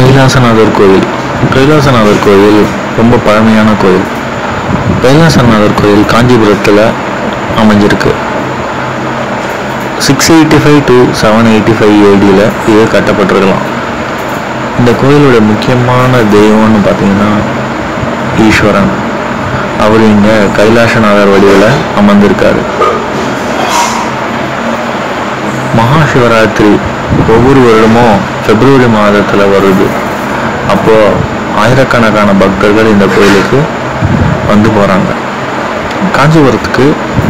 கைலாசநாதர் கோயில் கைலாசநாதர் கோயில் ரொம்ப பழமையான கோயில் கைலாசநாதர் கோயில் காஞ்சிபுரத்தில் அமைஞ்சிருக்கு six eighty five to seven eighty five ஏடியில் இது கட்டப்பட்டிருக்கலாம் இந்த கோயிலோட முக்கியமான தெய்வம்னு பார்த்தீங்கன்னா ஈஸ்வரன் அவர் இங்கே கைலாசநாதர் வடிவில் அமர்ந்திருக்காரு மகா சிவராத்திரி ஒவ்வொரு வருடமும் பிப்ரவரி மாதத்தில் வருது அப்போது ஆயிரக்கணக்கான பக்தர்கள் இந்த கோயிலுக்கு வந்து போகிறாங்க காஞ்சிபுரத்துக்கு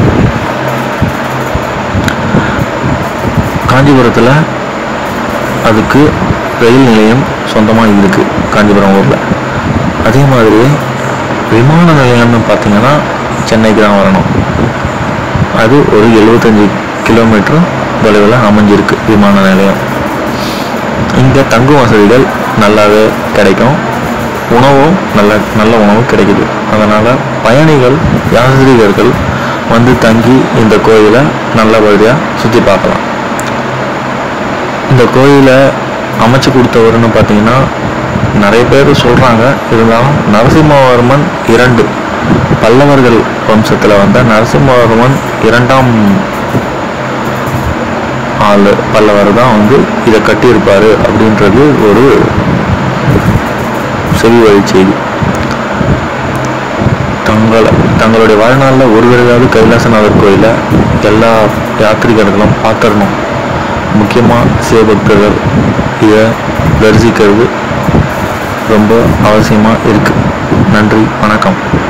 காஞ்சிபுரத்தில் அதுக்கு ரயில் நிலையம் சொந்தமாக இருக்குது காஞ்சிபுரம் ஊரில் அதே மாதிரி விமான நிலையம்னு பார்த்தீங்கன்னா சென்னைக்கு தான் வரணும் அது ஒரு எழுபத்தஞ்சி கிலோமீட்டர் தொலைவில் அமைஞ்சிருக்கு விமான நிலையம் இங்கே தங்கும் வசதிகள் நல்லாவே கிடைக்கும் உணவும் நல்ல நல்ல உணவு கிடைக்குது அதனால் பயணிகள் யாத்ரீகர்கள் வந்து தங்கி இந்த கோயிலை நல்லபடியாக சுற்றி பார்க்கலாம் இந்த கோயிலை அமைச்சு கொடுத்தவர்னு பார்த்தீங்கன்னா நிறைய பேர் சொல்கிறாங்க இருந்தாலும் நரசிம்மவர்மன் இரண்டு பல்லவர்கள் வம்சத்தில் வந்த நரசிம்மவர்மன் இரண்டாம் ஆள் பல்லவர் தான் வந்து இதை கட்டியிருப்பாரு அப்படின்றது ஒரு செவி வழி செய்தி தங்களை தங்களுடைய வாழ்நாளில் ஒரு தடவையாவது கைலாசநாதர் கோயிலை எல்லா யாத்ரிகர்களும் பார்த்துடணும் முக்கியமாக சிவபக்தர்கள் இதை தரிசிக்கிறது ரொம்ப அவசியமாக இருக்குது நன்றி வணக்கம்